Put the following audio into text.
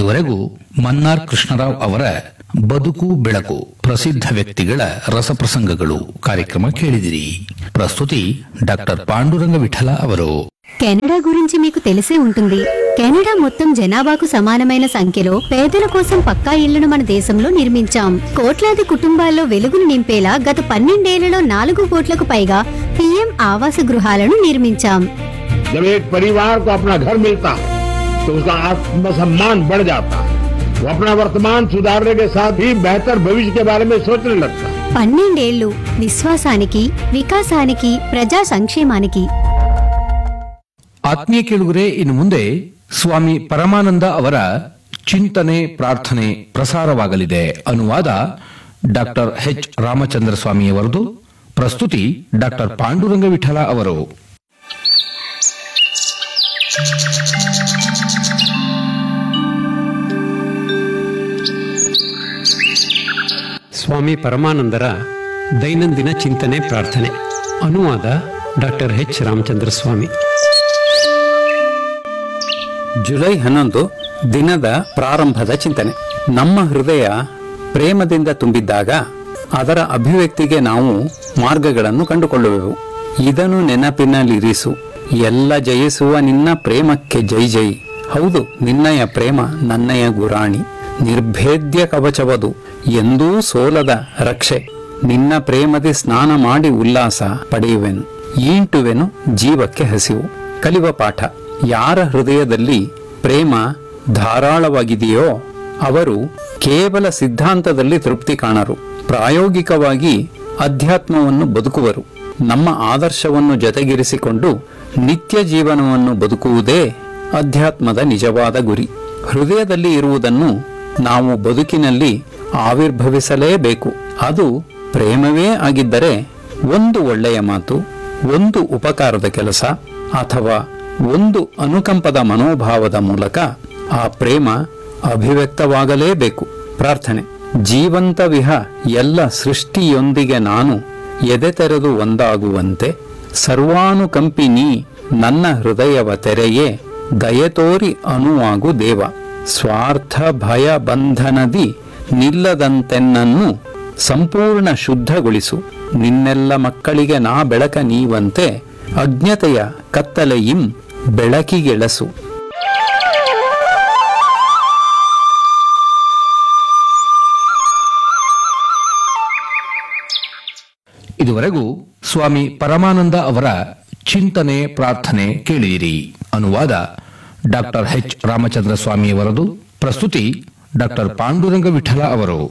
ಇದುವರೆಗೂ ಮನ್ನಾರ್ ಕೃಷ್ಣರಾವ್ ಅವರ ಬದುಕು ಬೆಳಕು ಪ್ರಸಿದ್ಧ ವ್ಯಕ್ತಿಗಳ ರಸಪ್ರಸಂಗಗಳು ಕಾರ್ಯಕ್ರಮ ಕೇಳಿದಿರಿ ప్రస్తుతి డాక్టర్ పాండురంగ విఠల అవరు కెనడా గురించి మీకు తెలిసే ఉంటుంది కెనడా మొత్తం జనాభాకు సమానమైన సంఖ్యలో పేదల కోసం పక్కా ఇళ్లను మన దేశంలో నిర్మించాం కోట్లాది కుటుంబాల్లో వెలుగులు నింపేలా గత పన్నెండేళ్లలో నాలుగు కోట్లకు పైగా పీఎం ఆవాస గృహాలను నిర్మించాం जब एक परिवार को अपना घर मिलता है तो उसका आत्मसम्मान बढ़ जाता है वो अपना वर्तमान सुधारने के साथ ही बेहतर भविष्य के बारे में सोचने लगता है పన్నెండేళ్లు విశ్వాసానికి వికాసానికి ప్రజా సంక్షేమానికి ಆತ್ಮೀಯ ಕೇಳುಗರೆ ಇನ್ನು ಮುಂದೆ ಸ್ವಾಮಿ ಪರಮಾನಂದ ಅವರ ಚಿಂತನೆ ಪ್ರಾರ್ಥನೆ ಪ್ರಸಾರವಾಗಲಿದೆ ಅನುವಾದ ಡಾಕ್ಟರ್ ಎಚ್ ರಾಮಚಂದ್ರ ಸ್ವಾಮಿಯವರದು ಪ್ರಸ್ತುತಿ ಡಾಕ್ಟರ್ ಪಾಂಡುರಂಗ ವಿಠಲ ಅವರು ಸ್ವಾಮಿ ಪರಮಾನಂದರ ದೈನಂದಿನ ಚಿಂತನೆ ಪ್ರಾರ್ಥನೆ ಅನುವಾದ doctor H Ramachandra Swamy July ಹನ್ನೊಂದು ದಿನದ ಪ್ರಾರಂಭದ ಚಿಂತನೆ ನಮ್ಮ ಹೃದಯ ಪ್ರೇಮದಿಂದ ತುಂಬಿದ್ದಾಗ ಅದರ ಅಭಿವ್ಯಕ್ತಿಗೆ ನಾವು ಮಾರ್ಗಗಳನ್ನು ಕಂಡುಕೊಳ್ಳುವೆವು ಇದನ್ನು ನೆನಪಿನಲ್ಲಿರಿಸು ಎಲ್ಲ ಜಯಿಸುವ ನಿನ್ನ ಪ್ರೇಮಕ್ಕೆ ಜೈ ಜೈ ಹೌದು ನಿನ್ನಯ ಪ್ರೇಮ ನನ್ನಯ ಗುರಾಣಿ ನಿರ್ಭೇದ್ಯ ಕವಚವದು ಎಂದೂ ಸೋಲದ ರಕ್ಷೆ ನಿನ್ನ ಪ್ರೇಮದಿ ಸ್ನಾನ ಮಾಡಿ ಉಲ್ಲಾಸ ಪಡೆಯುವೆನು ಈಂಟುವೆನು ಜೀವಕ್ಕೆ ಹಸಿವು ಕಲಿವ ಪಾಠ ಯಾರ ಹೃದಯದಲ್ಲಿ ಪ್ರೇಮ ಧಾರಾಳವಾಗಿದೆಯೋ ಅವರು ಕೇವಲ ಸಿದ್ಧಾಂತದಲ್ಲಿ ತೃಪ್ತಿ ಕಾಣರು ಪ್ರಾಯೋಗಿಕವಾಗಿ ಅಧ್ಯಾತ್ಮವನ್ನು ಬದುಕುವರು ನಮ್ಮ ಆದರ್ಶವನ್ನು ಜತೆಗಿರಿಸಿಕೊಂಡು ನಿತ್ಯ ಜೀವನವನ್ನು ಬದುಕುವುದೇ ಅಧ್ಯಾತ್ಮದ ನಿಜವಾದ ಗುರಿ ಹೃದಯದಲ್ಲಿ ಇರುವುದನ್ನು ನಾವು ಬದುಕಿನಲ್ಲಿ ಆವಿರ್ಭವಿಸಲೇಬೇಕು ಅದು ಪ್ರೇಮವೇ ಆಗಿದ್ದರೆ ಒಂದು ಒಳ್ಳೆಯ ಮಾತು ಒಂದು ಉಪಕಾರದ ಕೆಲಸ ಅಥವಾ ಒಂದು ಅನುಕಂಪದ ಮನೋಭಾವದ ಮೂಲಕ ಆ ಪ್ರೇಮ ಅಭಿವ್ಯಕ್ತವಾಗಲೇಬೇಕು ಪ್ರಾರ್ಥನೆ ಜೀವಂತ ವಿಹ ಎಲ್ಲ ಸೃಷ್ಟಿಯೊಂದಿಗೆ ನಾನು ಎದೆ ತೆರೆದು ಒಂದಾಗುವಂತೆ ಸರ್ವಾನುಕಂಪಿ ನೀ ನನ್ನ ಹೃದಯವ ತೆರೆಯೇ ದಯತೋರಿ ಅನುವಾಗು ದೇವ ಸ್ವಾರ್ಥ ಭಯ ಬಂಧನದಿ ನಿಲ್ಲದಂತೆನ್ನನ್ನು ಸಂಪೂರ್ಣ ಶುದ್ಧಗೊಳಿಸು ನಿನ್ನೆಲ್ಲ ಮಕ್ಕಳಿಗೆ ನಾ ಬೆಳಕ ನೀವಂತೆ ಅಜ್ಞತೆಯ ಕತ್ತಲೆಯಿಂ ಬೆಳಕಿಗೆಳಸು ಇದುವರೆಗೂ ಸ್ವಾಮಿ ಪರಮಾನಂದ ಅವರ ಚಿಂತನೆ ಪ್ರಾರ್ಥನೆ ಕೇಳಿದಿರಿ ಅನುವಾದ ಡಾಕ್ಟರ್ ಎಚ್ ರಾಮಚಂದ್ರ ಸ್ವಾಮಿಯವರದು ಪ್ರಸ್ತುತಿ ಡಾಕ್ಟರ್ ಪಾಂಡುರಂಗ ವಿಠಲ ಅವರು